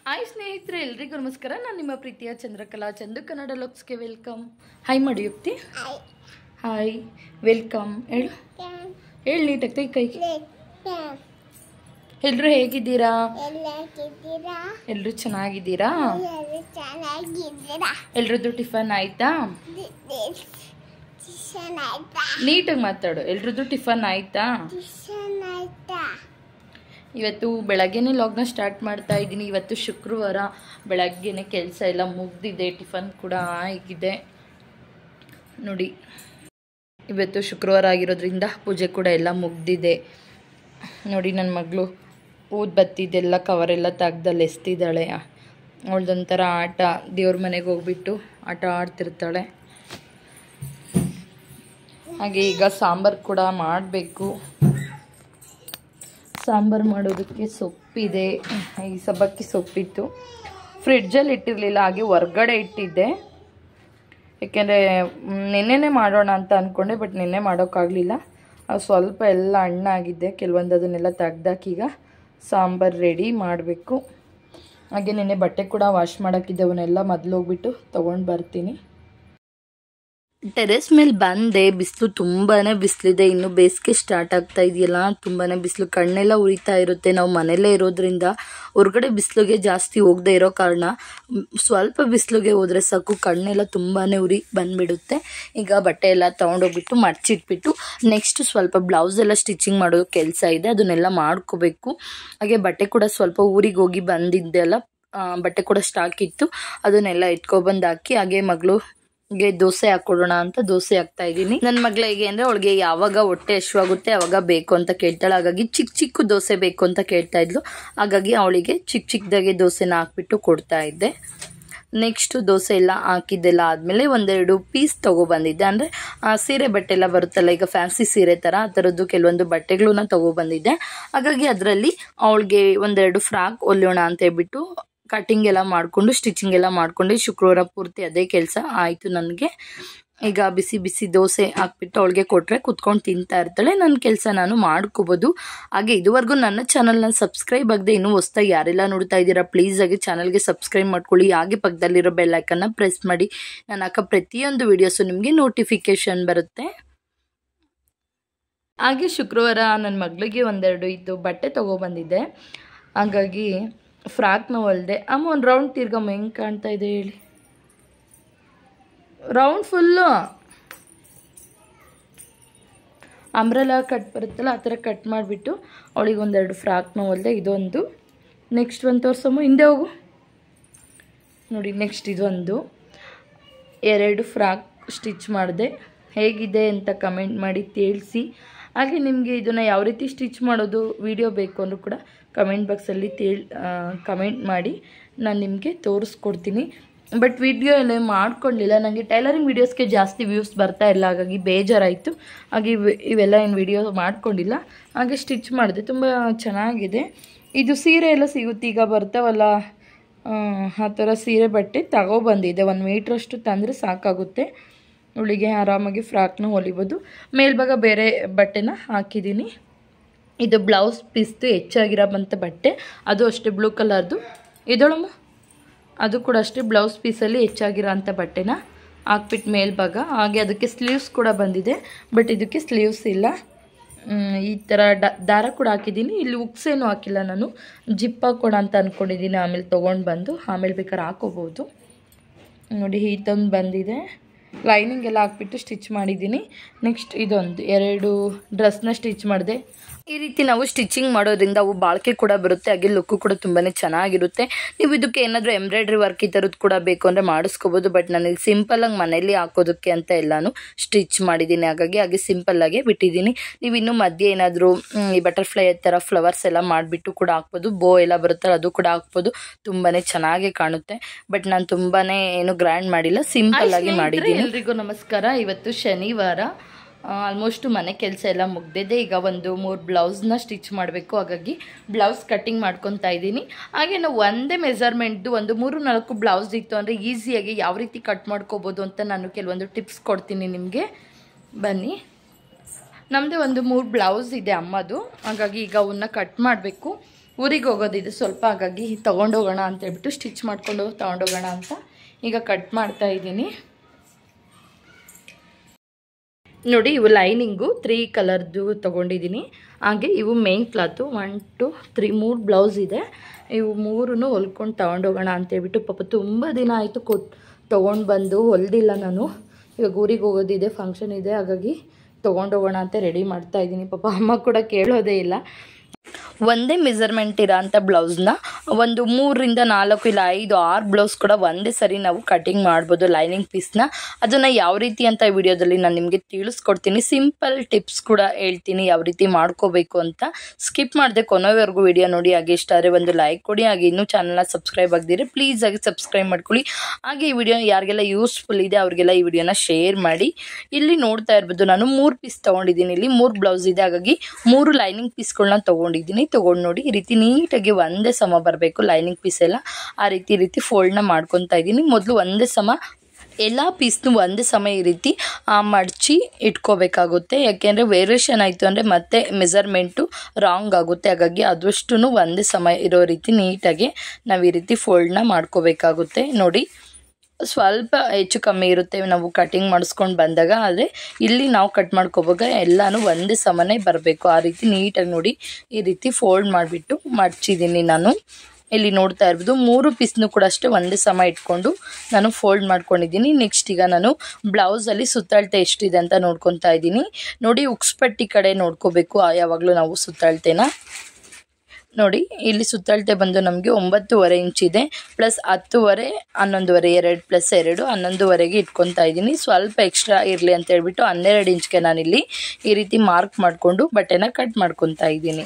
hi ಸ್ನೇಹಿತರೆ ಎಲ್ರಿಗೂ ನಮಸ್ಕಾರ ನಾನು ನಿಮ್ಮ ಪ್ರೀತಿಯ ಚಂದ್ರಕಲಾ ಚಂದು ಕನ್ನಡ ಲೋಕ್ಸ್ಗೆ ವೆಲ್ಕಮ್ ಹಾಯ್ ಮಾಡಿ ಯುಕ್ತಿ ಹಾಯ್ ವೆಲ್ಕಮ್ ಹೇಳು ಹೇಳು ನೀಟಾಗಿ ಕೈ ಕೈ ಎಲ್ಲರೂ ಹೇಗಿದ್ದೀರಾ ಎಲ್ಲಾಗಿದ್ದೀರಾ ಎಲ್ಲರೂ ಚೆನ್ನಾಗಿದ್ದೀರಾ ಎಲ್ಲರೂ ಚೆನ್ನಾಗಿದ್ದೀರಾ ಎಲ್ರದ್ದು ಟಿಫನ್ ಆಯ್ತಾ ಟಿಶನ್ ಆಯ್ತಾ ನೀಟಾಗಿ ಮಾತಾಡು ಎಲ್ರದ್ದು ಟಿಫನ್ ಆಯ್ತಾ ಟಿಶನ್ ಆಯ್ತಾ ಇವತ್ತು ಬೆಳಗ್ಗೆನೇ ಲಾಗ್ನ ಸ್ಟಾರ್ಟ್ ಮಾಡ್ತಾ ಇದ್ದೀನಿ ಇವತ್ತು ಶುಕ್ರವಾರ ಬೆಳಗ್ಗೆನೆ ಕೆಲಸ ಎಲ್ಲ ಮುಗ್ದಿದೆ ಟಿಫನ್ ಕೂಡ ಆಗಿದೆ ನೋಡಿ ಇವತ್ತು ಶುಕ್ರವಾರ ಆಗಿರೋದ್ರಿಂದ ಪೂಜೆ ಕೂಡ ಎಲ್ಲ ಮುಗ್ದಿದೆ ನೋಡಿ ನನ್ನ ಮಗಳು ಊದ್ ಬತ್ತಿದ್ದೆಲ್ಲ ಕವರೆಲ್ಲ ತೆಗ್ದಲ್ಲಿ ಎಸ್ತಿದ್ದಾಳೆ ಅವಳ್ದೊಂಥರ ಆಟ ದೇವ್ರ ಮನೆಗೆ ಹೋಗ್ಬಿಟ್ಟು ಆಟ ಆಡ್ತಿರ್ತಾಳೆ ಹಾಗೆ ಈಗ ಸಾಂಬಾರು ಕೂಡ ಮಾಡಬೇಕು ಸಾಂಬಾರು ಮಾಡೋದಕ್ಕೆ ಸೊಪ್ಪಿದೆ ಈ ಸಬ್ಬಕ್ಕಿ ಸೊಪ್ಪಿತ್ತು ಫ್ರಿಡ್ಜಲ್ಲಿ ಇಟ್ಟಿರಲಿಲ್ಲ ಹಾಗೆ ಹೊರ್ಗಡೆ ಇಟ್ಟಿದ್ದೆ ಯಾಕೆಂದರೆ ನಿನ್ನೆನೇ ಮಾಡೋಣ ಅಂತ ಅಂದ್ಕೊಂಡೆ ಬಟ್ ನಿನ್ನೆ ಮಾಡೋಕ್ಕಾಗಲಿಲ್ಲ ಅದು ಸ್ವಲ್ಪ ಎಲ್ಲ ಹಣ್ಣಾಗಿದೆ ಕೆಲವೊಂದು ಅದನ್ನೆಲ್ಲ ತೆಗ್ದಾಕೀಗ ಸಾಂಬಾರು ರೆಡಿ ಮಾಡಬೇಕು ಹಾಗೆ ನಿನ್ನೆ ಬಟ್ಟೆ ಕೂಡ ವಾಶ್ ಮಾಡೋಕ್ಕಿದ್ದೆ ಅವನ್ನೆಲ್ಲ ಮೊದಲು ಹೋಗ್ಬಿಟ್ಟು ತೊಗೊಂಡು ಬರ್ತೀನಿ ಟೆರೆಸ್ ಮೇಲೆ ಬಂದೆ ಬಿಸಿಲು ತುಂಬಾ ಬಿಸಿಲಿದೆ ಇನ್ನು ಬೇಸಿಗೆ ಸ್ಟಾರ್ಟ್ ಆಗ್ತಾ ಇದೆಯಲ್ಲ ತುಂಬಾ ಬಿಸಿಲು ಕಣ್ಣೆಲ್ಲ ಉರಿತಾ ಇರುತ್ತೆ ನಾವು ಮನೆಯಲ್ಲೇ ಇರೋದ್ರಿಂದ ಹೊರಗಡೆ ಬಿಸಿಲಿಗೆ ಜಾಸ್ತಿ ಹೋಗದೆ ಇರೋ ಕಾರಣ ಮ್, ಸ್ವಲ್ಪ ಬಿಸಿಲಿಗೆ ಹೋದರೆ ಸಾಕು ಕಣ್ಣೆಲ್ಲ ತುಂಬಾ ಉರಿ ಬಂದ್ಬಿಡುತ್ತೆ ಈಗ ಬಟ್ಟೆ ಎಲ್ಲ ತೊಗೊಂಡೋಗ್ಬಿಟ್ಟು ಮಡ್ಚಿಟ್ಬಿಟ್ಟು ನೆಕ್ಸ್ಟ್ ಸ್ವಲ್ಪ ಬ್ಲೌಸ್ ಎಲ್ಲ ಸ್ಟಿಚಿಂಗ್ ಮಾಡೋ ಕೆಲಸ ಇದೆ ಅದನ್ನೆಲ್ಲ ಮಾಡ್ಕೋಬೇಕು ಹಾಗೆ ಬಟ್ಟೆ ಕೂಡ ಸ್ವಲ್ಪ ಊರಿಗೆ ಹೋಗಿ ಬಂದಿದ್ದೆಲ್ಲ ಆ, ಬಟ್ಟೆ ಕೂಡ ಸ್ಟಾಕ್ ಇತ್ತು ಅದನ್ನೆಲ್ಲ ಎತ್ಕೊಬಂದು ಹಾಕಿ ಹಾಗೆ ಮಗಳು ಗೆ ದೋಸೆ ಹಾಕೊಡೋಣ ಅಂತ ದೋಸೆ ಹಾಕ್ತಾ ಇದ್ದೀನಿ ನನ್ನ ಮಗಳಿಗೆ ಅಂದ್ರೆ ಅವಳಿಗೆ ಯಾವಾಗ ಹೊಟ್ಟೆ ಹಶ್ವಾಗುತ್ತೆ ಅವಾಗ ಬೇಕು ಅಂತ ಕೇಳ್ತಾಳೆ ಹಾಗಾಗಿ ಚಿಕ್ಕ ಚಿಕ್ಕ ದೋಸೆ ಬೇಕು ಅಂತ ಕೇಳ್ತಾ ಇದ್ಲು ಹಾಗಾಗಿ ಅವಳಿಗೆ ಚಿಕ್ಕ ಚಿಕ್ಕದಾಗೆ ದೋಸೆನ ಹಾಕ್ಬಿಟ್ಟು ಕೊಡ್ತಾ ಇದ್ದೆ ನೆಕ್ಸ್ಟ್ ದೋಸೆ ಎಲ್ಲ ಹಾಕಿದ್ದೆಲ್ಲ ಆದಮೇಲೆ ಒಂದೆರಡು ಪೀಸ್ ತೊಗೊಬಂದಿದ್ದೆ ಅಂದರೆ ಸೀರೆ ಬಟ್ಟೆ ಎಲ್ಲ ಬರುತ್ತಲ್ಲ ಈಗ ಫ್ಯಾನ್ಸಿ ಸೀರೆ ಥರ ಆ ಥರದ್ದು ಕೆಲವೊಂದು ಬಟ್ಟೆಗಳನ್ನ ತೊಗೊಬಂದಿದ್ದೆ ಹಾಗಾಗಿ ಅದರಲ್ಲಿ ಅವಳಿಗೆ ಒಂದೆರಡು ಫ್ರಾಕ್ ಹೊಲಿಯೋಣ ಅಂತ ಹೇಳ್ಬಿಟ್ಟು ಕಟಿಂಗ್ ಎಲ್ಲ ಮಾಡಿಕೊಂಡು ಸ್ಟಿಚಿಂಗ್ ಎಲ್ಲ ಮಾಡ್ಕೊಂಡು ಶುಕ್ರವಾರ ಪೂರ್ತಿ ಅದೇ ಕೆಲಸ ಆಯಿತು ನನಗೆ ಈಗ ಬಿಸಿ ಬಿಸಿ ದೋಸೆ ಹಾಕ್ಬಿಟ್ಟು ಅವಳಿಗೆ ಕೊಟ್ಟರೆ ಕುತ್ಕೊಂಡು ತಿಂತಾ ಇರ್ತಾಳೆ ನನ್ನ ಕೆಲಸ ನಾನು ಮಾಡ್ಕೋಬೋದು ಹಾಗೆ ಇದುವರೆಗೂ ನನ್ನ ಚಾನಲ್ನ ಸಬ್ಸ್ಕ್ರೈಬ್ ಆಗದೆ ಇನ್ನೂ ಹೊಸ್ದಾಗಿ ಯಾರೆಲ್ಲ ನೋಡ್ತಾ ಇದ್ದೀರಾ ಪ್ಲೀಸ್ ಆಗಿ ಚಾನಲ್ಗೆ ಸಬ್ಸ್ಕ್ರೈಬ್ ಮಾಡ್ಕೊಳ್ಳಿ ಹಾಗೆ ಪಕ್ಕದಲ್ಲಿರೋ ಬೆಲ್ಲೈಕನ್ನ ಪ್ರೆಸ್ ಮಾಡಿ ನಾನು ಹಾಕೋ ಪ್ರತಿಯೊಂದು ವೀಡಿಯೋಸು ನಿಮಗೆ ನೋಟಿಫಿಕೇಶನ್ ಬರುತ್ತೆ ಹಾಗೆ ಶುಕ್ರವಾರ ನನ್ನ ಮಗಳಿಗೆ ಒಂದೆರಡು ಇದ್ದು ಬಟ್ಟೆ ತೊಗೊಬಂದಿದ್ದೆ ಹಾಗಾಗಿ ಫ್ರಾಕ್ನ ಹೊಲ್ದೆ ಅಮ್ಮ ಒಂದು ರೌಂಡ್ ತಿರ್ಗಮ್ಮ ಹೆಂಗೆ ಕಾಣ್ತಾ ಇದೆ ಹೇಳಿ ರೌಂಡ್ ಫುಲ್ಲು ಅಂಬ್ರೆಲಾ ಕಟ್ ಬರುತ್ತಲ್ಲ ಆ ಥರ ಕಟ್ ಮಾಡಿಬಿಟ್ಟು ಅವಳಿಗೆ ಒಂದೆರಡು ಫ್ರಾಕ್ನ ಹೊಲ್ದೆ ಇದೊಂದು ನೆಕ್ಸ್ಟ್ ಒಂದು ತೋರ್ಸಮ್ಮ ಹಿಂದೆ ಹೋಗು ನೋಡಿ ನೆಕ್ಸ್ಟ್ ಇದೊಂದು ಎರಡು ಫ್ರಾಕ್ ಸ್ಟಿಚ್ ಮಾಡಿದೆ ಹೇಗಿದೆ ಅಂತ ಕಮೆಂಟ್ ಮಾಡಿ ತಿಳಿಸಿ ಹಾಗೆ ನಿಮಗೆ ಇದನ್ನು ಯಾವ ರೀತಿ ಸ್ಟಿಚ್ ಮಾಡೋದು ವಿಡಿಯೋ ಬೇಕು ಅಂದರೂ ಕೂಡ ಕಮೆಂಟ್ ಬಾಕ್ಸಲ್ಲಿ ತೇಳ್ ಕಮೆಂಟ್ ಮಾಡಿ ನಾನು ನಿಮಗೆ ತೋರಿಸ್ಕೊಡ್ತೀನಿ ಬಟ್ ವಿಡಿಯೋ ಎಲ್ಲ ಮಾಡ್ಕೊಳ್ಳಿಲ್ಲ ನನಗೆ ಟೈಲರಿಂಗ್ ವೀಡಿಯೋಸ್ಗೆ ಜಾಸ್ತಿ ವ್ಯೂಸ್ ಬರ್ತಾ ಇಲ್ಲ ಹಾಗಾಗಿ ಬೇಜಾರಾಯಿತು ಹಾಗೆ ಇವ್- ಇವೆಲ್ಲ ಏನು ವಿಡಿಯೋ ಮಾಡ್ಕೊಂಡಿಲ್ಲ ಹಾಗೆ ಸ್ಟಿಚ್ ಮಾಡಿದೆ ತುಂಬ ಚೆನ್ನಾಗಿದೆ ಇದು ಸೀರೆ ಎಲ್ಲ ಸಿಗುತ್ತೆ ಈಗ ಬರ್ತಾವಲ್ಲ ಆ, ಆ ಥರ ಸೀರೆ ಬಟ್ಟೆ ತಗೊಬಂದಿದ್ದೆ ಒಂದು ಮೀಟ್ರಷ್ಟು ತಂದರೆ ಸಾಕಾಗುತ್ತೆ ಅವಳಿಗೆ ಆರಾಮಾಗಿ ಫ್ರಾಕ್ನ ಹೊಲಿಬೋದು ಮೇಲ್ಭಾಗ ಬೇರೆ ಬಟ್ಟೆನ ಹಾಕಿದ್ದೀನಿ ಇದು ಬ್ಲೌಸ್ ಪೀಸ್ದು ಹೆಚ್ಚಾಗಿರೋಂಥ ಬಟ್ಟೆ ಅದು ಅಷ್ಟೇ ಬ್ಲೂ ಕಲರ್ದು ಇದೊಳಮ್ಮ ಅದು ಕೂಡ ಅಷ್ಟೇ ಬ್ಲೌಸ್ ಪೀಸಲ್ಲಿ ಹೆಚ್ಚಾಗಿರೋ ಅಂಥ ಬಟ್ಟೆನ ಹಾಕ್ಬಿಟ್ಟು ಮೇಲ್ಭಾಗ ಹಾಗೆ ಅದಕ್ಕೆ ಸ್ಲೀವ್ಸ್ ಕೂಡ ಬಂದಿದೆ ಬಟ್ ಇದಕ್ಕೆ ಸ್ಲೀವ್ಸ್ ಇಲ್ಲ ಮ್, ಈ ಥರ ಡ ದಾರ ಕೂಡ ಹಾಕಿದ್ದೀನಿ ಇಲ್ಲಿ ಉಕ್ಸೇನು ಹಾಕಿಲ್ಲ ನಾನು ಜಿಪ್ ಹಾಕೋಣ ಅಂತ ಅಂದ್ಕೊಂಡಿದ್ದೀನಿ ಆಮೇಲೆ ತೊಗೊಂಡು ಬಂದು ಆಮೇಲೆ ಬೇಕಾದ್ರೆ ಹಾಕೋಬೋದು ನೋಡಿ ಈ ತಂದು ಬಂದಿದೆ ಲೈನಿಂಗ್ ಎಲ್ಲ ಹಾಕ್ಬಿಟ್ಟು ಸ್ಟಿಚ್ ಮಾಡಿದ್ದೀನಿ ನೆಕ್ಸ್ಟ್ ಇದೊಂದು ಎರಡು ಡ್ರೆಸ್ನ ಸ್ಟಿಚ್ ಮಾಡಿದೆ ಈ ರೀತಿ ನಾವು ಸ್ಟಿಚಿಂಗ್ ಮಾಡೋದ್ರಿಂದ ಅವು ಬಾಳಿಕೆ ಕೂಡ ಬರುತ್ತೆ ಹಾಗೆ ಲುಕ್ಕು ಕೂಡ ತುಂಬಾ ಚೆನ್ನಾಗಿರುತ್ತೆ ನೀವು ಇದಕ್ಕೆ ಏನಾದರೂ ಎಂಬ್ರಾಯ್ಡ್ರಿ ವರ್ಕ್ ಈ ಥರದ್ದು ಕೂಡ ಬೇಕು ಅಂದರೆ ಮಾಡಿಸ್ಕೋಬೋದು ಬಟ್ ನನಗೆ ಸಿಂಪಲಾಗಿ ಮನೇಲಿ ಹಾಕೋದಕ್ಕೆ ಅಂತ ಎಲ್ಲಾನು ಸ್ಟಿಚ್ ಮಾಡಿದ್ದೀನಿ ಹಾಗಾಗಿ ಹಾಗೆ ಸಿಂಪಲ್ಲಾಗೆ ಬಿಟ್ಟಿದ್ದೀನಿ ನೀವು ಇನ್ನೂ ಮಧ್ಯೆ ಏನಾದರೂ ಈ ಬಟರ್ಫ್ಲೈ ಥರ ಫ್ಲವರ್ಸ್ ಎಲ್ಲ ಮಾಡಿಬಿಟ್ಟು ಕೂಡ ಹಾಕ್ಬೋದು ಬೋ ಎಲ್ಲ ಬರುತ್ತಲ್ಲ ಅದು ಕೂಡ ಹಾಕ್ಬೋದು ತುಂಬಾ ಚೆನ್ನಾಗಿ ಕಾಣುತ್ತೆ ಬಟ್ ನಾನು ತುಂಬಾ ಏನು ಗ್ರ್ಯಾಂಡ್ ಮಾಡಿಲ್ಲ ಸಿಂಪಲ್ ಆಗಿ ಮಾಡಿದ್ದೀನಿ ಎಲ್ರಿಗೂ ನಮಸ್ಕಾರ ಇವತ್ತು ಶನಿವಾರ ಆಲ್ಮೋಸ್ಟ್ ಮನೆ ಕೆಲಸ ಎಲ್ಲ ಮುಗ್ದಿದೆ ಈಗ ಒಂದು ಮೂರು ಬ್ಲೌಸ್ನ ಸ್ಟಿಚ್ ಮಾಡಬೇಕು ಹಾಗಾಗಿ ಬ್ಲೌಸ್ ಕಟ್ಟಿಂಗ್ ಮಾಡ್ಕೊತಾ ಇದ್ದೀನಿ ಹಾಗೆ ನಾವು ಒಂದೇ ಮೆಜರ್ಮೆಂಟ್ದು ಒಂದು ಮೂರು ನಾಲ್ಕು ಬ್ಲೌಸ್ ಇತ್ತು ಅಂದರೆ ಈಸಿಯಾಗಿ ಯಾವ ರೀತಿ ಕಟ್ ಮಾಡ್ಕೋಬೋದು ಅಂತ ನಾನು ಕೆಲವೊಂದು ಟಿಪ್ಸ್ ಕೊಡ್ತೀನಿ ನಿಮಗೆ ಬನ್ನಿ ನಮ್ಮದೇ ಒಂದು ಮೂರು ಬ್ಲೌಸ್ ಇದೆ ಅಮ್ಮದು ಹಾಗಾಗಿ ಈಗ ಅವನ್ನ ಕಟ್ ಮಾಡಬೇಕು ಊರಿಗೆ ಹೋಗೋದಿದೆ ಸ್ವಲ್ಪ ಹಾಗಾಗಿ ತೊಗೊಂಡೋಗೋಣ ಅಂತ ಹೇಳ್ಬಿಟ್ಟು ಸ್ಟಿಚ್ ಮಾಡ್ಕೊಂಡು ತೊಗೊಂಡೋಗೋಣ ಅಂತ ಈಗ ಕಟ್ ಮಾಡ್ತಾ ಇದ್ದೀನಿ ನೋಡಿ ಇವು ಲೈನಿಂಗು ತ್ರೀ ಕಲರ್ದು ತೊಗೊಂಡಿದ್ದೀನಿ ಹಾಗೆ ಇವು main cloth one two three ಮೂರು ಬ್ಲೌಸ್ ಇದೆ ಇವು ಮೂರೂ ಹೊಲ್ಕೊಂಡು ತೊಗೊಂಡೋಗೋಣ ಅಂತೇಳ್ಬಿಟ್ಟು ಪಾಪ ತುಂಬ ದಿನ ಆಯಿತು ಕೊಟ್ಟು ತೊಗೊಂಡು ಬಂದು ಹೊಲ್ದಿಲ್ಲ ನಾನು ಇವಾಗ ಊರಿಗೆ ಹೋಗೋದಿದೆ ಫಂಕ್ಷನ್ ಇದೆ ಹಾಗಾಗಿ ತೊಗೊಂಡೋಗೋಣ ಅಂತ ರೆಡಿ ಮಾಡ್ತಾ ಇದ್ದೀನಿ ಪಾಪ ಅಮ್ಮ ಕೂಡ ಕೇಳೋದೇ ಇಲ್ಲ ಒಂದೇ ಮೆಜರ್ಮೆಂಟ್ ಇರೋ ಅಂಥ ಬ್ಲೌಸ್ನ ಒಂದು ಮೂರರಿಂದ ನಾಲ್ಕು ಇಲ್ಲ ಐದು ಆರು ಬ್ಲೌಸ್ ಕೂಡ ಒಂದೇ ಸರಿ ನಾವು ಕಟಿಂಗ್ ಮಾಡ್ಬೋದು ಲೈನಿಂಗ್ ಪೀಸ್ನ ಅದನ್ನು ಯಾವ ರೀತಿ ಅಂತ ಈ ವಿಡಿಯೋದಲ್ಲಿ ನಾನು ನಿಮಗೆ ತಿಳಿಸ್ಕೊಡ್ತೀನಿ ಸಿಂಪಲ್ ಟಿಪ್ಸ್ ಕೂಡ ಹೇಳ್ತೀನಿ ಯಾವ ರೀತಿ ಮಾಡ್ಕೋಬೇಕು ಅಂತ ಸ್ಕಿಪ್ ಮಾಡಿದೆ ಕೊನೆವರೆಗೂ ವಿಡಿಯೋ ನೋಡಿ ಹಾಗೆ ಇಷ್ಟ ಆದರೆ ಒಂದು ಲೈಕ್ ಕೊಡಿ ಹಾಗೆ ಇನ್ನೂ ಚಾನಲ್ನ ಸಬ್ಸ್ಕ್ರೈಬ್ ಆಗದಿರಿ ಪ್ಲೀಸ್ ಆಗಿ ಸಬ್ಸ್ಕ್ರೈಬ್ ಮಾಡ್ಕೊಳ್ಳಿ ಹಾಗೆ ಈ ವಿಡಿಯೋ ಯಾರಿಗೆಲ್ಲ ಯೂಸ್ಫುಲ್ ಇದೆ ಅವ್ರಿಗೆಲ್ಲ ಈ ವಿಡಿಯೋನ ಶೇರ್ ಮಾಡಿ ಇಲ್ಲಿ ನೋಡ್ತಾ ಇರ್ಬೋದು ನಾನು ಮೂರು ಪೀಸ್ ತೊಗೊಂಡಿದ್ದೀನಿ ಇಲ್ಲಿ ಮೂರು ಬ್ಲೌಸ್ ಇದೆ ಹಾಗಾಗಿ ಮೂರು ಲೈನಿಂಗ್ ಪೀಸ್ಗಳನ್ನ ತೊಗೊಂಡಿದ್ದೀನಿ ತೊಗೊಂಡು ನೋಡಿ ಈ ರೀತಿ ನೀಟಾಗಿ ಒಂದೇ ಸಮ ಬರಬೇಕು ಲೈನಿಂಗ್ ಪೀಸ್ ಎಲ್ಲ ಆ ರೀತಿ ಈ ರೀತಿ ಫೋಲ್ಡ್ನ ಮಾಡ್ಕೊತಾ ಇದ್ದೀನಿ ಮೊದಲು ಒಂದೇ ಸಮ ಎಲ್ಲ ಪೀಸ್ನು ಒಂದೇ ಸಮ ಈ ರೀತಿ ಆ, ಮಡಚಿ ಇಟ್ಕೋಬೇಕಾಗುತ್ತೆ ಯಾಕೆಂದರೆ ವೇರಿಯೇಷನ್ ಆಯಿತು ಅಂದರೆ ಮತ್ತೆ ಮೆಜರ್ಮೆಂಟು ರಾಂಗ್ ಆಗುತ್ತೆ ಹಾಗಾಗಿ ಅದಷ್ಟು ಒಂದೇ ಸಮ ಇರೋ ರೀತಿ ನೀಟಾಗಿ ನಾವು ಈ ರೀತಿ ಫೋಲ್ಡ್ನ ಮಾಡ್ಕೋಬೇಕಾಗುತ್ತೆ ನೋಡಿ ಸ್ವಲ್ಪ ಹೆಚ್ಚು ಕಮ್ಮಿ ಇರುತ್ತೆ ನಾವು ಕಟಿಂಗ್ ಮಾಡಿಸ್ಕೊಂಡು ಬಂದಾಗ ಆದರೆ ಇಲ್ಲಿ ನಾವು ಕಟ್ ಮಾಡ್ಕೋವಾಗ ಎಲ್ಲನೂ ಒಂದೇ ಸಮನೆ ಬರಬೇಕು ಆ ರೀತಿ ನೀಟಾಗಿ ನೋಡಿ ಈ ರೀತಿ ಫೋಲ್ಡ್ ಮಾಡಿಬಿಟ್ಟು ಮಡ್ಚಿದ್ದೀನಿ ನಾನು ಇಲ್ಲಿ ನೋಡ್ತಾ ಇರ್ಬೋದು ಮೂರು ಪೀಸ್ನು ಕೂಡ ಅಷ್ಟೇ ಒಂದೇ ಸಮ ಇಟ್ಕೊಂಡು ನಾನು ಫೋಲ್ಡ್ ಮಾಡ್ಕೊಂಡಿದ್ದೀನಿ ನೆಕ್ಸ್ಟ್ ಈಗ ನಾನು ಬ್ಲೌಸಲ್ಲಿ ಸುತ್ತಳತೆ ಎಷ್ಟಿದೆ ಅಂತ ನೋಡ್ಕೊತಾ ಇದ್ದೀನಿ ನೋಡಿ ಉಕ್ಸ್ಪಟ್ಟಿ ಕಡೆ ನೋಡ್ಕೋಬೇಕು ಯಾವಾಗಲೂ ನಾವು ಸುತ್ತಳತೆನ ನೋಡಿ ಇಲ್ಲಿ ಸುತ್ತಳತೆ ಬಂದು ನಮಗೆ ಒಂಬತ್ತುವರೆ ಇಂಚ್ ಇದೆ ಪ್ಲಸ್ ಹತ್ತುವರೆ ಹನ್ನೊಂದುವರೆ ಎರಡು ಪ್ಲಸ್ ಎರಡು ಹನ್ನೊಂದುವರೆಗೆ ಇಟ್ಕೊತಾ ಇದ್ದೀನಿ ಸ್ವಲ್ಪ ಎಕ್ಸ್ಟ್ರಾ ಇರಲಿ ಅಂತ ಹೇಳ್ಬಿಟ್ಟು ಹನ್ನೆರಡು ಇಂಚ್ಗೆ ನಾನಿಲ್ಲಿ ಈ ರೀತಿ ಮಾರ್ಕ್ ಮಾಡಿಕೊಂಡು ಬಟ್ಟೆನ ಕಟ್ ಮಾಡ್ಕೊತಾ ಇದ್ದೀನಿ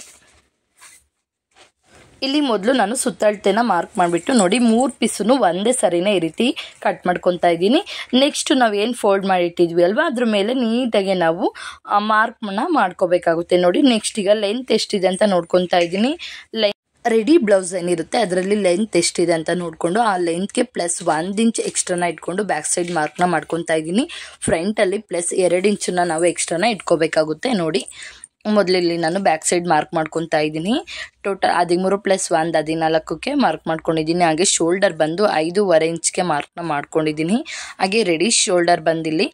ಇಲ್ಲಿ ಮೊದಲು ನಾನು ಸುತ್ತಳತೆನ ಮಾರ್ಕ್ ಮಾಡಿಬಿಟ್ಟು ನೋಡಿ ಮೂರು ಪೀಸನ್ನು ಒಂದೇ ಸರಿನೇ ಈ ರೀತಿ ಕಟ್ ಮಾಡ್ಕೊತಾ ಇದ್ದೀನಿ ನೆಕ್ಸ್ಟ್ ನಾವು ಏನು ಫೋಲ್ಡ್ ಮಾಡಿಟ್ಟಿದ್ವಿ ಅಲ್ವಾ ಅದ್ರ ಮೇಲೆ ನೀಟಾಗಿ ನಾವು ಮಾರ್ಕ್ನ ಮಾಡ್ಕೋಬೇಕಾಗುತ್ತೆ ನೋಡಿ ನೆಕ್ಸ್ಟ್ ಈಗ ಲೆಂತ್ ಎಷ್ಟಿದೆ ಅಂತ ನೋಡ್ಕೊತಾ ಇದ್ದೀನಿ ಲೈ ರೆಡಿ ಬ್ಲೌಸ್ ಏನಿರುತ್ತೆ ಅದರಲ್ಲಿ ಲೆಂತ್ ಎಷ್ಟಿದೆ ಅಂತ ನೋಡಿಕೊಂಡು ಆ ಲೆಂತ್ಗೆ ಪ್ಲಸ್ ಒಂದು ಇಂಚ್ ಎಕ್ಸ್ಟ್ರಾನ ಇಟ್ಕೊಂಡು ಬ್ಯಾಕ್ ಸೈಡ್ ಮಾರ್ಕ್ನ ಮಾಡ್ಕೊತಾ ಇದ್ದೀನಿ ಫ್ರಂಟಲ್ಲಿ ಪ್ಲಸ್ ಎರಡು ಇಂಚನ್ನ ನಾವು ಎಕ್ಸ್ಟ್ರಾನ ಇಟ್ಕೋಬೇಕಾಗುತ್ತೆ ನೋಡಿ ಮೊದಲಿಲ್ಲಿ ನಾನು ಬ್ಯಾಕ್ ಸೈಡ್ ಮಾರ್ಕ್ ಮಾಡ್ಕೊತಾ ಇದ್ದೀನಿ ಟೋಟಲ್ ಹದಿಮೂರು ಪ್ಲಸ್ ಒಂದು ಹದಿನಾಲ್ಕಕ್ಕೆ ಮಾರ್ಕ್ ಮಾಡ್ಕೊಂಡಿದ್ದೀನಿ ಹಾಗೆ ಶೋಲ್ಡರ್ ಬಂದು ಐದೂವರೆ ಇಂಚ್ಗೆ ಮಾರ್ಕ್ನ ಮಾಡ್ಕೊಂಡಿದ್ದೀನಿ ಹಾಗೆ ರೆಡಿ ಶೋಲ್ಡರ್ ಬಂದಿಲ್ಲಿ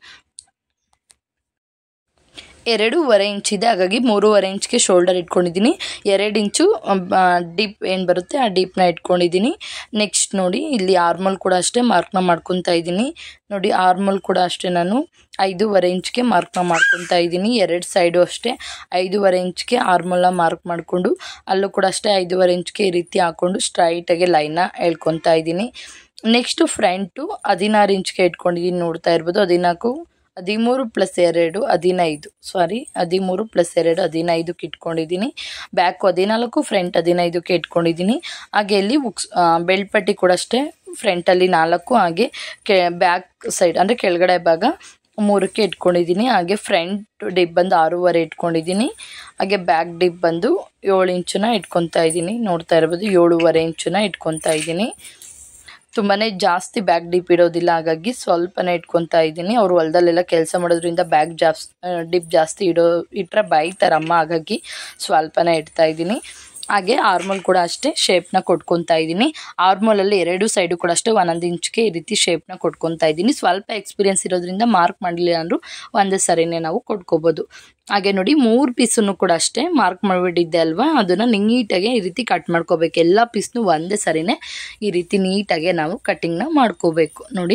ಎರಡೂವರೆ ಇಂಚ್ ಇದೆ ಹಾಗಾಗಿ ಮೂರುವರೆ ಇಂಚ್ಗೆ ಶೋಲ್ಡರ್ ಇಟ್ಕೊಂಡಿದ್ದೀನಿ ಎರಡು ಇಂಚು ಡೀಪ್ ಏನು ಬರುತ್ತೆ ಆ ಡೀಪ್ನ ಇಟ್ಕೊಂಡಿದ್ದೀನಿ ನೆಕ್ಸ್ಟ್ ನೋಡಿ ಇಲ್ಲಿ ಆರ್ಮಲ್ ಕೂಡ ಅಷ್ಟೇ ಮಾರ್ಕ್ನ ಮಾಡ್ಕೊತಾ ಇದ್ದೀನಿ ನೋಡಿ ಆರ್ಮಲ್ ಕೂಡ ಅಷ್ಟೇ ನಾನು ಐದೂವರೆ ಇಂಚ್ಗೆ ಮಾರ್ಕ್ನ ಮಾಡ್ಕೊತಾ ಇದ್ದೀನಿ ಎರಡು ಸೈಡು ಅಷ್ಟೇ ಐದೂವರೆ ಇಂಚ್ಗೆ ಆರ್ಮಲ್ನ ಮಾರ್ಕ್ ಮಾಡಿಕೊಂಡು ಅಲ್ಲೂ ಕೂಡ ಅಷ್ಟೇ ಐದೂವರೆ ಇಂಚ್ಗೆ ಈ ರೀತಿ ಹಾಕ್ಕೊಂಡು ಸ್ಟ್ರೈಟಾಗಿ ಲೈನ್ನ ಎಳ್ಕೊತಾ ಇದ್ದೀನಿ ನೆಕ್ಸ್ಟು ಫ್ರಂಟು ಹದಿನಾರು ಇಂಚ್ಗೆ ಇಟ್ಕೊಂಡಿದ್ದೀನಿ ನೋಡ್ತಾ ಇರ್ಬೋದು ಹದಿನಾಲ್ಕು ಹದಿಮೂರು ಪ್ಲಸ್ ಎರಡು ಹದಿನೈದು ಸಾರಿ ಹದಿಮೂರು ಪ್ಲಸ್ ಎರಡು ಹದಿನೈದಕ್ಕೆ ಇಟ್ಕೊಂಡಿದ್ದೀನಿ ಬ್ಯಾಕು ಹದಿನಾಲ್ಕು ಫ್ರಂಟ್ ಹದಿನೈದಕ್ಕೆ ಇಟ್ಕೊಂಡಿದ್ದೀನಿ ಹಾಗೆ ಇಲ್ಲಿ ಉಕ್ಸ್ ಬೆಲ್ಟ್ ಪಟ್ಟಿ ಕೂಡ ಅಷ್ಟೇ ಫ್ರಂಟಲ್ಲಿ ನಾಲ್ಕು ಹಾಗೆ ಕೆ ಬ್ಯಾಕ್ ಸೈಡ್ ಅಂದರೆ ಕೆಳಗಡೆ ಭಾಗ ಮೂರಕ್ಕೆ ಇಟ್ಕೊಂಡಿದ್ದೀನಿ ಹಾಗೆ ಫ್ರಂಟ್ ಡಿಪ್ ಬಂದು ಆರೂವರೆ ಇಟ್ಕೊಂಡಿದ್ದೀನಿ ಹಾಗೆ ಬ್ಯಾಕ್ ಡಿಪ್ ಬಂದು ಏಳು ಇಂಚನ್ನ ಇಟ್ಕೊತಾ ಇದ್ದೀನಿ ನೋಡ್ತಾ ಇರ್ಬೋದು ಏಳುವರೆ ಇಂಚನ್ನ ಇಟ್ಕೊತಾ ಇದ್ದೀನಿ ತುಂಬಾ ಜಾಸ್ತಿ ಬ್ಯಾಗ್ ಡಿಪ್ ಇಡೋದಿಲ್ಲ ಹಾಗಾಗಿ ಸ್ವಲ್ಪನೇ ಇಟ್ಕೊತಾ ಇದ್ದೀನಿ ಅವ್ರು ಹೊಲದಲ್ಲೆಲ್ಲ ಕೆಲಸ ಮಾಡೋದ್ರಿಂದ ಬ್ಯಾಗ್ ಜಾಸ್ತಿ ಡಿಪ್ ಜಾಸ್ತಿ ಇಡೋ ಇಟ್ಟರೆ ಬೈತಾರಮ್ಮ ಹಾಗಾಗಿ ಸ್ವಲ್ಪನೇ ಇಡ್ತಾ ಇದ್ದೀನಿ ಹಾಗೆ ಆರ್ಮೋಲ್ ಕೂಡ ಅಷ್ಟೇ ಶೇಪ್ನ ಕೊಟ್ಕೊತಾ ಇದ್ದೀನಿ ಆರ್ಮೋಲಲ್ಲಿ ಎರಡು ಸೈಡು ಕೂಡ ಅಷ್ಟೇ ಒಂದೊಂದು ಇಂಚ್ಗೆ ಈ ರೀತಿ ಶೇಪ್ನ ಕೊಟ್ಕೊತಾ ಇದ್ದೀನಿ ಸ್ವಲ್ಪ ಎಕ್ಸ್ಪೀರಿಯನ್ಸ್ ಇರೋದ್ರಿಂದ ಮಾರ್ಕ್ ಮಾಡಲಿಲ್ಲ ಅಂದರೂ ಒಂದೇ ಸರಿನೇ ನಾವು ಕೊಟ್ಕೋಬೋದು ಹಾಗೆ ನೋಡಿ ಮೂರು ಪೀಸನ್ನು ಕೂಡ ಅಷ್ಟೇ ಮಾರ್ಕ್ ಮಾಡಿಬಿಟ್ಟಿದ್ದೆ ಅಲ್ವಾ ಅದನ್ನು ನೀಟಾಗಿ ಈ ರೀತಿ ಕಟ್ ಮಾಡ್ಕೋಬೇಕು ಎಲ್ಲ ಪೀಸ್ನು ಒಂದೇ ಸರಿನೇ ಈ ರೀತಿ ನೀಟಾಗಿ ನಾವು ಕಟ್ಟಿಂಗ್ನ ಮಾಡ್ಕೋಬೇಕು ನೋಡಿ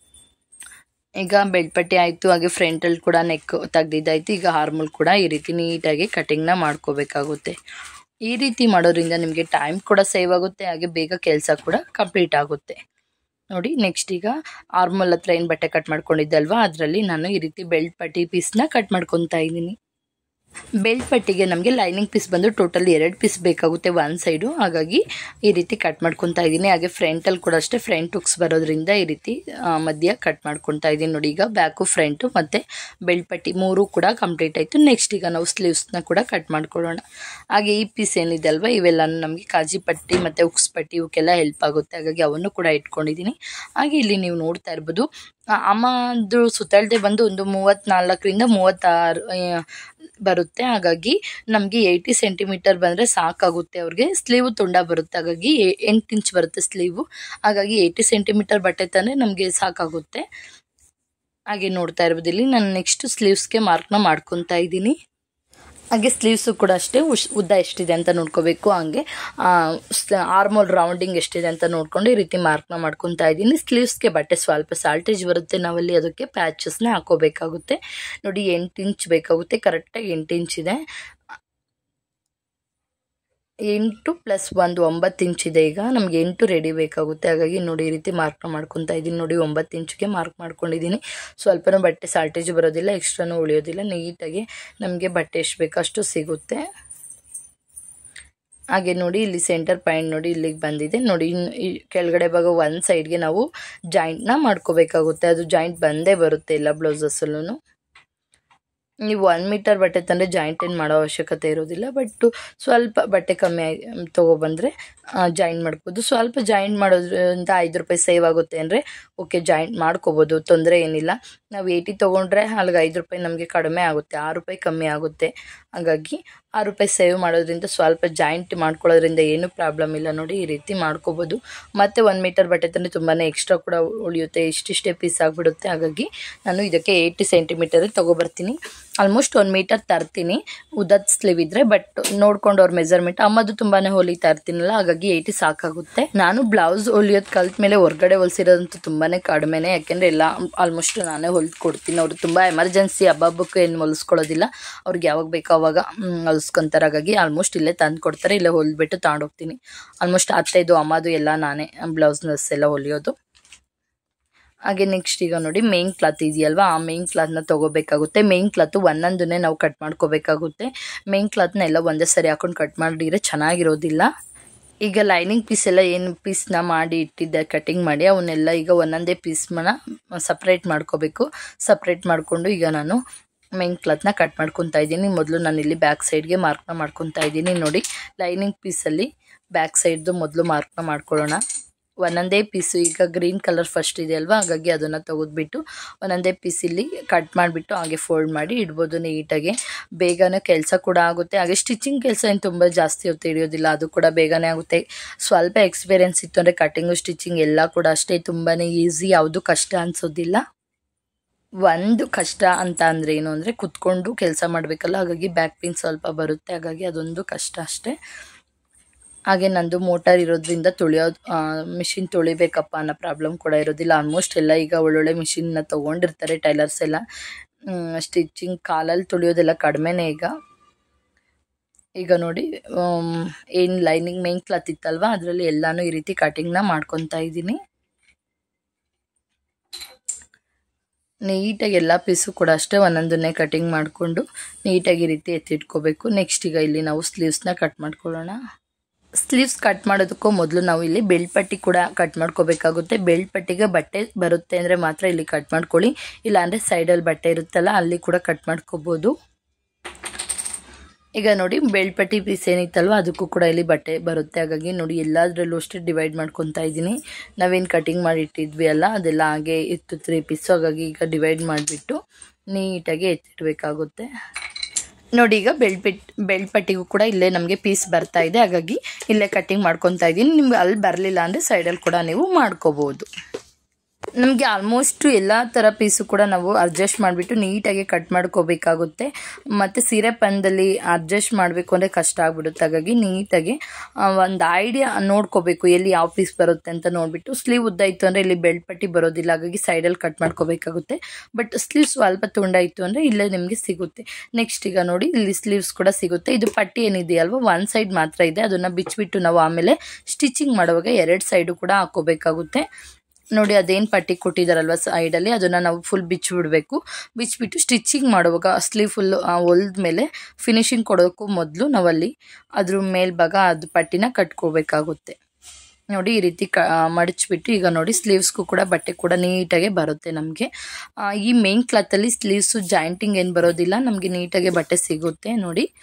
ಈಗ ಬೆಲ್ಟ್ ಪಟ್ಟಿ ಆಯಿತು ಹಾಗೆ ಫ್ರಂಟಲ್ಲಿ ಕೂಡ ನೆಕ್ ತೆಗ್ದಿದ್ದಾಯ್ತು ಈಗ ಹಾರ್ಮೋಲ್ ಕೂಡ ಈ ರೀತಿ ನೀಟಾಗಿ ಕಟಿಂಗ್ನ ಮಾಡ್ಕೋಬೇಕಾಗುತ್ತೆ ಈ ರೀತಿ ಮಾಡೋದ್ರಿಂದ ನಿಮಗೆ ಟೈಮ್ ಕೂಡ ಸೇವ್ ಆಗುತ್ತೆ ಹಾಗೆ ಬೇಗ ಕೆಲಸ ಕೂಡ ಕಂಪ್ಲೀಟ್ ಆಗುತ್ತೆ ನೋಡಿ ನೆಕ್ಸ್ಟ್ ಈಗ ಆರ್ಮಲ್ ಹತ್ರ ಏನು ಬಟ್ಟೆ ಕಟ್ ಮಾಡ್ಕೊಂಡಿದ್ದೆ ಅಲ್ವಾ ಅದರಲ್ಲಿ ನಾನು ಈ ರೀತಿ ಬೆಲ್ಟ್ ಪಟ್ಟಿ ಪೀಸ್ನ ಕಟ್ ಮಾಡ್ಕೊತಾ ಇದ್ದೀನಿ ಬೆಲ್ಟ್ ಪಟ್ಟಿಗೆ ನಮಗೆ ಲೈನಿಂಗ್ ಪೀಸ್ ಬಂದು ಟೋಟಲ್ ಎರಡು ಪೀಸ್ ಬೇಕಾಗುತ್ತೆ ಒನ್ ಸೈಡು ಹಾಗಾಗಿ ಈ ರೀತಿ ಕಟ್ ಮಾಡ್ಕೊತಾ ಇದ್ದೀನಿ ಹಾಗೆ ಫ್ರಂಟಲ್ಲಿ ಕೂಡ ಅಷ್ಟೇ ಫ್ರಂಟ್ ಹುಕ್ಸ್ ಬರೋದ್ರಿಂದ ಈ ರೀತಿ ಆ, ಮಧ್ಯ ಕಟ್ ಮಾಡ್ಕೊತಾ ಇದ್ದೀನಿ ನೋಡಿ ಈಗ ಬ್ಯಾಕು ಫ್ರಂಟು ಮತ್ತು ಬೆಲ್ಟ್ ಪಟ್ಟಿ ಮೂರು ಕೂಡ ಕಂಪ್ಲೀಟ್ ಆಯಿತು ನೆಕ್ಸ್ಟ್ ಈಗ ನಾವು ಸ್ಲೀವ್ಸ್ನ ಕೂಡ ಕಟ್ ಮಾಡ್ಕೊಳ್ಳೋಣ ಹಾಗೆ ಈ ಪೀಸ್ ಏನಿದೆ ಅಲ್ವಾ ಇವೆಲ್ಲನೂ ನಮಗೆ ಕಾಜಿ ಪಟ್ಟಿ ಮತ್ತು ಉಕ್ಸ್ ಪಟ್ಟಿ ಇವಕ್ಕೆಲ್ಲ ಹೆಲ್ಪ್ ಆಗುತ್ತೆ ಹಾಗಾಗಿ ಅವನ್ನು ಕೂಡ ಇಟ್ಕೊಂಡಿದ್ದೀನಿ ಹಾಗೆ ಇಲ್ಲಿ ನೀವು ನೋಡ್ತಾ ಇರ್ಬೋದು ಆ, ಅಮ್ಮದು ಸುತ್ತಳತೆ ಬಂದು ಒಂದು ಮೂವತ್ತ್ನಾಲ್ಕರಿಂದ ಮೂವತ್ತಾರು ಆ, ಬರುತ್ತೆ ಹಾಗಾಗಿ ನಮಗೆ ಏಯ್ಟಿ ಸೆಂಟಿಮೀಟರ್ ಬಂದರೆ ಸಾಕಾಗುತ್ತೆ ಅವ್ರಿಗೆ ಸ್ಲೀವ್ ತುಂಡ ಬರುತ್ತೆ ಹಾಗಾಗಿ ಎ- ಎಂಟು ಇಂಚ್ ಬರುತ್ತೆ ಸ್ಲೀವು ಹಾಗಾಗಿ ಏಯ್ಟಿ ಸೆಂಟಿಮೀಟರ್ ಬಟ್ಟೆ ತಂದರೆ ನಮಗೆ ಸಾಕಾಗುತ್ತೆ ಹಾಗೆ ನೋಡ್ತಾ ಇರ್ಬೋದು ಇಲ್ಲಿ ನಾನು ನೆಕ್ಸ್ಟ್ ಸ್ಲೀವ್ಸ್ಗೆ ಮಾರ್ಕ್ನ ಮಾಡ್ಕೊತಾ ಇದ್ದೀನಿ ಹಾಗೆ ಸ್ಲೀವ್ಸು ಕೂಡ ಅಷ್ಟೇ ಉಶ್ ಉದ್ದ ಎಷ್ಟಿದೆ ಅಂತ ನೋಡ್ಕೋಬೇಕು ಹಾಗೆ ಆರ್ಮೋಲ್ ರೌಂಡಿಂಗ್ ಎಷ್ಟಿದೆ ಅಂತ ನೋಡ್ಕೊಂಡು ಈ ರೀತಿ ಮಾರ್ಕ್ನ ಮಾಡ್ಕೊತಾ ಇದ್ದೀನಿ ಸ್ಲೀವ್ಸ್ಗೆ ಬಟ್ಟೆ ಸ್ವಲ್ಪ ಸಾಲ್ಟೇಜ್ ಬರುತ್ತೆ ನಾವಲ್ಲಿ ಅದಕ್ಕೆ ಪ್ಯಾಚಸ್ನ ಹಾಕೋಬೇಕಾಗುತ್ತೆ ನೋಡಿ ಎಂಟು ಇಂಚ್ ಬೇಕಾಗುತ್ತೆ ಕರೆಕ್ಟಾಗಿ ಎಂಟು ಇಂಚ್ ಇದೆ ಎಂಟು ಪ್ಲಸ್ ಒಂದು ಒಂಬತ್ತು ಇಂಚ್ ಇದೆ ಈಗ ನಮಗೆ ಎಂಟು ರೆಡಿ ಬೇಕಾಗುತ್ತೆ ಹಾಗಾಗಿ ನೋಡಿ ಈ ರೀತಿ ಮಾರ್ಕ್ನ ಮಾಡ್ಕೊತಾ ಇದ್ದೀನಿ ನೋಡಿ ಒಂಬತ್ತು ಇಂಚ್ಗೆ ಮಾರ್ಕ್ ಮಾಡ್ಕೊಂಡಿದ್ದೀನಿ ಸ್ವಲ್ಪನೂ ಬಟ್ಟೆ ಸಾಲ್ಟೇಜ್ ಬರೋದಿಲ್ಲ ಎಕ್ಸ್ಟ್ರಾನೂ ಉಳಿಯೋದಿಲ್ಲ ನೀಟಾಗಿ ನಮಗೆ ಬಟ್ಟೆ ಎಷ್ಟು ಬೇಕೋ ಅಷ್ಟು ಸಿಗುತ್ತೆ ಹಾಗೆ ನೋಡಿ ಇಲ್ಲಿ ಸೆಂಟರ್ ಪಾಯಿಂಟ್ ನೋಡಿ ಇಲ್ಲಿಗೆ ಬಂದಿದೆ ನೋಡಿ ಇನ್ನು ಈ ಕೆಳಗಡೆ ಭಾಗ ಒಂದು ಸೈಡ್ಗೆ ನಾವು ಜಾಯಿಂಟ್ನ ಮಾಡ್ಕೋಬೇಕಾಗುತ್ತೆ ಅದು ಜಾಯಿಂಟ್ ಬಂದೇ ಬರುತ್ತೆ ಎಲ್ಲ ಬ್ಲೌಸಸ್ಸಲ್ಲೂ ನೀವು ಒನ್ ಮೀಟರ್ ಬಟ್ಟೆ ತಂದರೆ ಜಾಯಿಂಟ್ ಏನು ಮಾಡೋ ಅವಶ್ಯಕತೆ ಇರೋದಿಲ್ಲ ಬಟ್ ಸ್ವಲ್ಪ ಬಟ್ಟೆ ಕಮ್ಮಿ ಆಗಿ ತೊಗೊಬಂದರೆ ಜಾಯಿಂಟ್ ಮಾಡ್ಬೋದು ಸ್ವಲ್ಪ ಜಾಯಿಂಟ್ ಮಾಡೋದ್ರಿಂದ ಐದು ರೂಪಾಯಿ ಸೇವ್ ಆಗುತ್ತೆ ಅಂದರೆ ಓಕೆ ಜಾಯಿಂಟ್ ಮಾಡ್ಕೋಬೋದು ತೊಂದರೆ ಏನಿಲ್ಲ ನಾವು ಏಯ್ಟಿ ತೊಗೊಂಡ್ರೆ ಅಲ್ಲಿಗೆ ಐದು ರೂಪಾಯಿ ನಮಗೆ ಕಡಿಮೆ ಆಗುತ್ತೆ ಆರು ರೂಪಾಯಿ ಕಮ್ಮಿ ಆಗುತ್ತೆ ಹಾಗಾಗಿ ಆರು ರೂಪಾಯಿ ಸೇವ್ ಮಾಡೋದ್ರಿಂದ ಸ್ವಲ್ಪ ಜಾಯಿಂಟ್ ಮಾಡ್ಕೊಳ್ಳೋದ್ರಿಂದ ಏನೂ ಪ್ರಾಬ್ಲಮ್ ಇಲ್ಲ ನೋಡಿ ಈ ರೀತಿ ಮಾಡ್ಕೋಬೋದು ಮತ್ತು ಒನ್ ಮೀಟರ್ ಬಟ್ಟೆ ತಂದರೆ ತುಂಬಾ ಎಕ್ಸ್ಟ್ರಾ ಕೂಡ ಉಳಿಯುತ್ತೆ ಇಷ್ಟಿಷ್ಟೇ ಪೀಸ್ ಆಗಿಬಿಡುತ್ತೆ ಹಾಗಾಗಿ ನಾನು ಇದಕ್ಕೆ ಏಯ್ಟಿ ಸೆಂಟಿಮೀಟರ್ ತೊಗೊಬರ್ತೀನಿ ಆಲ್ಮೋಸ್ಟ್ ಒಂದು ಮೀಟರ್ ತರ್ತೀನಿ ಉದ್ದದ ಸ್ಲೀವ್ ಇದ್ರೆ ಬಟ್ ನೋಡ್ಕೊಂಡು ಅವ್ರ ಮೆಜರ್ಮೆಂಟ್ ಅಮ್ಮದು ತುಂಬಾ ಹೊಲಿತಾ ಇರ್ತೀನಲ್ಲ ಹಾಗಾಗಿ ಏಯ್ಟಿ ಸಾಕಾಗುತ್ತೆ ನಾನು ಬ್ಲೌಸ್ ಹೊಲಿಯೋದು ಕಲ್ತ ಮೇಲೆ ಹೊರಗಡೆ ಹೊಲಿಸಿರೋದಂತೂ ತುಂಬಾ ಕಡಿಮೆನೇ ಯಾಕೆಂದರೆ ಎಲ್ಲ ಆಲ್ಮೋಸ್ಟ್ ನಾನೇ ಹೊಲ್ದು ಕೊಡ್ತೀನಿ ಅವರು ತುಂಬ ಎಮರ್ಜೆನ್ಸಿ ಹಬ್ಬಕ್ಕೆ ಏನು ಹೊಲಿಸ್ಕೊಳ್ಳೋದಿಲ್ಲ ಅವ್ರಿಗೆ ಯಾವಾಗ ಬೇಕೋ ಅವಾಗ ಹೊಲಿಸ್ಕೊಂತಾರೆ ಹಾಗಾಗಿ ಆಲ್ಮೋಸ್ಟ್ ಇಲ್ಲೇ ತಂದು ಕೊಡ್ತಾರೆ ಇಲ್ಲೇ ಹೊಲ್ಬಿಟ್ಟು ತಗೊಂಡೋಗ್ತೀನಿ ಆಲ್ಮೋಸ್ಟ್ ಅತ್ತೈದು ಅಮ್ಮದು ಎಲ್ಲ ನಾನೇ ಬ್ಲೌಸ್ನಸ್ ಎಲ್ಲ ಹೊಲಿಯೋದು ಹಾಗೆ ನೆಕ್ಸ್ಟ್ ಈಗ ನೋಡಿ ಮೇನ್ ಕ್ಲಾತ್ ಇದೆಯಲ್ವಾ ಆ ಮೇನ್ ಕ್ಲಾತ್ನ ತೊಗೋಬೇಕಾಗುತ್ತೆ ಮೇನ್ ಕ್ಲಾತು ಒಂದೊಂದನ್ನೇ ನಾವು ಕಟ್ ಮಾಡ್ಕೋಬೇಕಾಗುತ್ತೆ ಮೇನ್ ಕ್ಲಾತ್ನ ಎಲ್ಲ ಒಂದೇ ಸರಿ ಹಾಕೊಂಡು ಕಟ್ ಮಾಡಿದ್ರೆ ಚೆನ್ನಾಗಿರೋದಿಲ್ಲ ಈಗ ಲೈನಿಂಗ್ ಪೀಸ್ ಎಲ್ಲ ಏನು ಪೀಸ್ನ ಮಾಡಿ ಇಟ್ಟಿದ್ದೆ ಕಟಿಂಗ್ ಮಾಡಿ ಅವನ್ನೆಲ್ಲ ಈಗ ಒಂದೊಂದೇ ಪೀಸ್ನ ಸಪ್ರೇಟ್ ಮಾಡ್ಕೋಬೇಕು ಸಪ್ರೇಟ್ ಮಾಡಿಕೊಂಡು ಈಗ ನಾನು ಮೇನ್ ಕ್ಲಾತ್ನ ಕಟ್ ಮಾಡ್ಕೊತಾ ಇದ್ದೀನಿ ಮೊದಲು ನಾನು ಇಲ್ಲಿ ಬ್ಯಾಕ್ ಸೈಡ್ಗೆ ಮಾರ್ಕ್ನ ಮಾಡ್ಕೊತಾ ಇದ್ದೀನಿ ನೋಡಿ ಲೈನಿಂಗ್ ಪೀಸಲ್ಲಿ ಬ್ಯಾಕ್ ಸೈಡ್ದು ಮೊದಲು ಮಾರ್ಕ್ನ ಮಾಡ್ಕೊಳ್ಳೋಣ ಒಂದೊಂದೇ ಪೀಸು ಈಗ ಗ್ರೀನ್ ಕಲರ್ ಫಸ್ಟ್ ಇದೆ ಅಲ್ವಾ ಹಾಗಾಗಿ ಅದನ್ನು ತೆಗೆದ್ಬಿಟ್ಟು ಒಂದೊಂದೇ ಪೀಸ್ ಇಲ್ಲಿ ಕಟ್ ಮಾಡಿಬಿಟ್ಟು ಹಾಗೆ ಫೋಲ್ಡ್ ಮಾಡಿ ಇಡ್ಬೋದು ನೀಟಾಗಿ ಬೇಗನೆ ಕೆಲಸ ಕೂಡ ಆಗುತ್ತೆ ಹಾಗೆ ಸ್ಟಿಚಿಂಗ್ ಕೆಲಸ ಏನು ತುಂಬ ಜಾಸ್ತಿ ಹೊತ್ತು ಹಿಡಿಯೋದಿಲ್ಲ ಅದು ಕೂಡ ಬೇಗನೆ ಆಗುತ್ತೆ ಸ್ವಲ್ಪ ಎಕ್ಸ್ಪೀರಿಯೆನ್ಸ್ ಇತ್ತು ಅಂದರೆ ಕಟಿಂಗು ಸ್ಟಿಚಿಂಗ್ ಎಲ್ಲ ಕೂಡ ಅಷ್ಟೇ ತುಂಬಾ ಈಸಿ ಯಾವುದು ಕಷ್ಟ ಅನಿಸೋದಿಲ್ಲ ಒಂದು ಕಷ್ಟ ಅಂತ ಅಂದರೆ ಏನು ಅಂದರೆ ಕುತ್ಕೊಂಡು ಕೆಲಸ ಮಾಡಬೇಕಲ್ಲ ಹಾಗಾಗಿ ಬ್ಯಾಕ್ ಪೇನ್ ಸ್ವಲ್ಪ ಬರುತ್ತೆ ಹಾಗಾಗಿ ಅದೊಂದು ಕಷ್ಟ ಅಷ್ಟೇ ಹಾಗೆ ನಂದು ಮೋಟಾರ್ ಇರೋದ್ರಿಂದ ತುಳಿಯೋದು ಮಿಷಿನ್ ತೊಳಿಬೇಕಪ್ಪ ಅನ್ನೋ ಪ್ರಾಬ್ಲಮ್ ಕೂಡ ಇರೋದಿಲ್ಲ ಆಲ್ಮೋಸ್ಟ್ ಎಲ್ಲ ಈಗ ಒಳ್ಳೊಳ್ಳೆ ಮಿಷಿನ್ನ ತೊಗೊಂಡಿರ್ತಾರೆ ಟೈಲರ್ಸ್ ಎಲ್ಲ ಸ್ಟಿಚಿಂಗ್ ಕಾಲಲ್ಲಿ ತುಳಿಯೋದೆಲ್ಲ ಕಡಿಮೆನೇ ಈಗ ಈಗ ನೋಡಿ ಏನು ಲೈನಿಂಗ್ ಮೇನ್ ಕ್ಲಾತ್ ಇತ್ತಲ್ವ ಅದರಲ್ಲಿ ಎಲ್ಲಾನು ಈ ರೀತಿ ಕಟಿಂಗ್ನ ಮಾಡ್ಕೊತಾ ಇದ್ದೀನಿ ನೀಟಾಗಿ ಎಲ್ಲ ಪೀಸು ಕೂಡ ಅಷ್ಟೇ ಒಂದೊಂದನ್ನೇ ಕಟಿಂಗ್ ಮಾಡಿಕೊಂಡು ನೀಟಾಗಿ ಈ ರೀತಿ ಎತ್ತಿಟ್ಕೋಬೇಕು ನೆಕ್ಸ್ಟ್ ಈಗ ಇಲ್ಲಿ ನಾವು ಸ್ಲೀವ್ಸ್ನ ಕಟ್ ಮಾಡ್ಕೊಳ್ಳೋಣ ಸ್ಲೀವ್ಸ್ ಕಟ್ ಮಾಡೋದಕ್ಕೂ ಮೊದಲು ನಾವು ಇಲ್ಲಿ ಬೆಲ್ಟ್ ಪಟ್ಟಿ ಕೂಡ ಕಟ್ ಮಾಡ್ಕೋಬೇಕಾಗುತ್ತೆ ಬೆಲ್ಟ್ ಪಟ್ಟಿಗೆ ಬಟ್ಟೆ ಬರುತ್ತೆ ಅಂದರೆ ಮಾತ್ರ ಇಲ್ಲಿ ಕಟ್ ಮಾಡ್ಕೊಳ್ಳಿ ಇಲ್ಲಾಂದರೆ ಸೈಡಲ್ಲಿ ಬಟ್ಟೆ ಇರುತ್ತಲ್ಲ ಅಲ್ಲಿ ಕೂಡ ಕಟ್ ಮಾಡ್ಕೋಬೋದು ಈಗ ನೋಡಿ ಬೆಲ್ಟ್ ಪಟ್ಟಿ ಪೀಸ್ ಏನಿತ್ತಲ್ವ ಅದಕ್ಕೂ ಕೂಡ ಇಲ್ಲಿ ಬಟ್ಟೆ ಬರುತ್ತೆ ಹಾಗಾಗಿ ನೋಡಿ ಎಲ್ಲದರಲ್ಲೂ ಅಷ್ಟೇ ಡಿವೈಡ್ ಮಾಡ್ಕೊತಾ ಇದ್ದೀನಿ ನಾವೇನು ಕಟಿಂಗ್ ಮಾಡಿ ಇಟ್ಟಿದ್ವಿ ಅಲ್ಲ ಅದೆಲ್ಲ ಹಾಗೆ ಇತ್ತು ತ್ರೀ ಪೀಸು ಹಾಗಾಗಿ ಈಗ ಡಿವೈಡ್ ಮಾಡಿಬಿಟ್ಟು ನೀಟಾಗಿ ಎತ್ತಿಡಬೇಕಾಗುತ್ತೆ ನೋಡಿ ಈಗ ಬೆಲ್ಟ್ ಪಿಟ್ ಬೆಲ್ಟ್ ಪಟ್ಟಿಗೂ ಕೂಡ ಇಲ್ಲೇ ನಮಗೆ ಪೀಸ್ ಬರ್ತಾ ಇದೆ ಹಾಗಾಗಿ ಇಲ್ಲೇ ಕಟ್ಟಿಂಗ್ ಮಾಡ್ಕೊತಾ ಇದ್ದೀನಿ ನಿಮ್ಗೆ ಅಲ್ಲಿ ಬರಲಿಲ್ಲ ಅಂದರೆ ಸೈಡಲ್ಲಿ ಕೂಡ ನೀವು ಮಾಡ್ಕೋಬೋದು ನಮಗೆ ಆಲ್ಮೋಸ್ಟ್ ಎಲ್ಲ ಥರ ಪೀಸು ಕೂಡ ನಾವು ಅಡ್ಜಸ್ಟ್ ಮಾಡಿಬಿಟ್ಟು ನೀಟಾಗಿ ಕಟ್ ಮಾಡ್ಕೋಬೇಕಾಗುತ್ತೆ ಮತ್ತು ಸೀರೆ ಪಂದಲ್ಲಿ ಅಡ್ಜಸ್ಟ್ ಮಾಡಬೇಕು ಅಂದರೆ ಕಷ್ಟ ಆಗ್ಬಿಡುತ್ತೆ ಹಾಗಾಗಿ ನೀಟಾಗಿ ಒಂದು ಐಡಿಯಾ ನೋಡ್ಕೋಬೇಕು ಎಲ್ಲಿ ಯಾವ ಪೀಸ್ ಬರುತ್ತೆ ಅಂತ ನೋಡಿಬಿಟ್ಟು ಸ್ಲೀವ್ ಉದ್ದ ಇತ್ತು ಅಂದರೆ ಇಲ್ಲಿ ಬೆಲ್ಟ್ ಪಟ್ಟಿ ಬರೋದಿಲ್ಲ ಹಾಗಾಗಿ ಸೈಡಲ್ಲಿ ಕಟ್ ಮಾಡ್ಕೋಬೇಕಾಗುತ್ತೆ ಬಟ್ ಸ್ಲೀವ್ ಸ್ವಲ್ಪ ತುಂಡ ಇತ್ತು ಅಂದರೆ ಇಲ್ಲೇ ನಿಮಗೆ ಸಿಗುತ್ತೆ ನೆಕ್ಸ್ಟ್ ಈಗ ನೋಡಿ ಇಲ್ಲಿ ಸ್ಲೀವ್ಸ್ ಕೂಡ ಸಿಗುತ್ತೆ ಇದು ಪಟ್ಟಿ ಏನಿದೆಯಲ್ವ ಒನ್ ಸೈಡ್ ಮಾತ್ರ ಇದೆ ಅದನ್ನು ಬಿಚ್ಚಿಬಿಟ್ಟು ನಾವು ಆಮೇಲೆ ಸ್ಟಿಚಿಂಗ್ ಮಾಡುವಾಗ ಎರಡು ಸೈಡು ಕೂಡ ಹಾಕೋಬೇಕಾಗುತ್ತೆ ನೋಡಿ ಅದೇನು ಪಟ್ಟಿ ಕೊಟ್ಟಿದ್ದಾರಲ್ವ ಸೈಡಲ್ಲಿ ಅದನ್ನು ನಾವು ಫುಲ್ ಬಿಚ್ಚಿಬಿಡಬೇಕು ಬಿಚ್ಚಿಬಿಟ್ಟು ಸ್ಟಿಚಿಂಗ್ ಮಾಡುವಾಗ ಸ್ಲೀವ್ ಫುಲ್ ಹೊಲ್ದ ಮೇಲೆ ಫಿನಿಶಿಂಗ್ ಕೊಡೋಕ್ಕೂ ಮೊದಲು ನಾವಲ್ಲಿ ಅದ್ರ ಮೇಲ್ಭಾಗ ಅದು ಪಟ್ಟಿನ ಕಟ್ಕೋಬೇಕಾಗುತ್ತೆ ನೋಡಿ ಈ ರೀತಿ ಕ ಮಡಚಿಬಿಟ್ಟು ಈಗ ನೋಡಿ ಸ್ಲೀವ್ಸ್ಗೂ ಕೂಡ ಬಟ್ಟೆ ಕೂಡ ನೀಟಾಗಿ ಬರುತ್ತೆ ನಮಗೆ ಈ ಮೇನ್ ಕ್ಲಾತಲ್ಲಿ ಸ್ಲೀವ್ಸು ಜಾಯಿಂಟಿಂಗ್ ಏನು ಬರೋದಿಲ್ಲ ನಮಗೆ ನೀಟಾಗಿ ಬಟ್ಟೆ ಸಿಗುತ್ತೆ ನೋಡಿ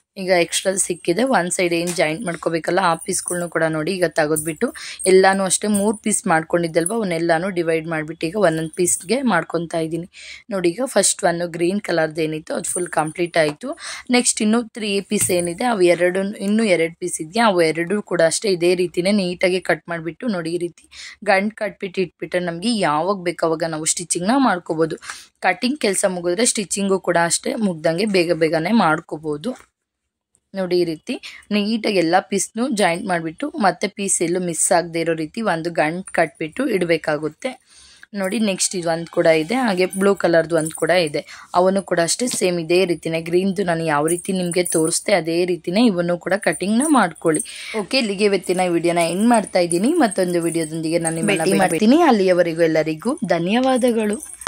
ಈಗ ಎಕ್ಸ್ಟ್ರಾ ಸಿಕ್ಕಿದೆ ಒಂದು ಸೈಡ್ ಏನು ಜಾಯಿಂಟ್ ಮಾಡ್ಕೋಬೇಕಲ್ಲ ಆ ಪೀಸ್ಗಳ್ನು ಕೂಡ ನೋಡಿ ಈಗ ತೆಗೆದ್ಬಿಟ್ಟು ಎಲ್ಲಾನು ಅಷ್ಟೇ ಮೂರು ಪೀಸ್ ಮಾಡ್ಕೊಂಡಿದ್ದಲ್ವ ಅವನ್ನೆಲ್ಲಾನು ಡಿವೈಡ್ ಮಾಡಿಬಿಟ್ಟು ಈಗ ಒಂದೊಂದು ಪೀಸ್ಗೆ ಮಾಡ್ಕೊತಾ ಇದ್ದೀನಿ ನೋಡಿ ಈಗ ಫಸ್ಟ್ ಒಂದು ಗ್ರೀನ್ ಕಲರ್ದು ಏನಿತ್ತು ಅದು ಫುಲ್ ಕಂಪ್ಲೀಟ್ ಆಯಿತು ನೆಕ್ಸ್ಟ್ ಇನ್ನು ತ್ರೀ ಪೀಸ್ ಏನಿದೆ ಅವು ಎರಡು ಇನ್ನೂ ಎರಡು ಪೀಸ್ ಇದೆಯಾ ಅವು ಎರಡು ಕೂಡ ಅಷ್ಟೇ ಇದೇ ರೀತಿನೇ ನೀಟಾಗಿ ಕಟ್ ಮಾಡಿಬಿಟ್ಟು ನೋಡಿ ಈ ರೀತಿ ಗಂಟು ಕಟ್ಬಿಟ್ಟು ಇಟ್ಬಿಟ್ರೆ ನಮಗೆ ಯಾವಾಗ ಬೇಕು ಅವಾಗ ನಾವು ಸ್ಟಿಚಿಂಗ್ನ ಮಾಡ್ಕೋಬೋದು ಕಟಿಂಗ್ ಕೆಲಸ ಮುಗಿದ್ರೆ ಸ್ಟಿಚಿಂಗು ಕೂಡ ಅಷ್ಟೇ ಮುಗ್ದಂಗೆ ಬೇಗ ಬೇಗನೆ ಮಾಡ್ಕೋಬೋದು ನೋಡಿ ಈ ರೀತಿ ನೀಟಾಗಿ ಎಲ್ಲ ಪೀಸ್ನು ಜಾಯಿಂಟ್ ಮಾಡಿಬಿಟ್ಟು ಮತ್ತೆ ಪೀಸ್ ಎಲ್ಲೂ ಮಿಸ್ ಆಗದೆ ಇರೋ ರೀತಿ ಒಂದು ಗಂಟು ಕಟ್ಬಿಟ್ಟು ಇಡಬೇಕಾಗುತ್ತೆ ನೋಡಿ ನೆಕ್ಸ್ಟ್ ಇದು ಒಂದು ಕೂಡ ಇದೆ ಹಾಗೆ ಬ್ಲೂ ಕಲರ್ದು ಒಂದು ಕೂಡ ಇದೆ ಅವನು ಕೂಡ ಅಷ್ಟೇ ಸೇಮ್ ಇದೇ ರೀತಿನೇ ಗ್ರೀನ್ದು ನಾನು ಯಾವ ರೀತಿ ನಿಮಗೆ ತೋರಿಸ್ದೆ ಅದೇ ರೀತಿನೇ ಇವನ್ನು ಕೂಡ ಕಟಿಂಗ್ನ ಮಾಡ್ಕೊಳ್ಳಿ ಓಕೆ ಇಲ್ಲಿಗೆ ಇವತ್ತಿನ ವಿಡಿಯೋನ ಎಂಡ್ ಮಾಡ್ತಾ ಇದ್ದೀನಿ ಮತ್ತೊಂದು ವಿಡಿಯೋದೊಂದಿಗೆ ನಾನು ಭೇಟಿ ಮಾಡ್ತೀನಿ ಅಲ್ಲಿಯವರೆಗೂ ಎಲ್ಲರಿಗೂ ಧನ್ಯವಾದಗಳು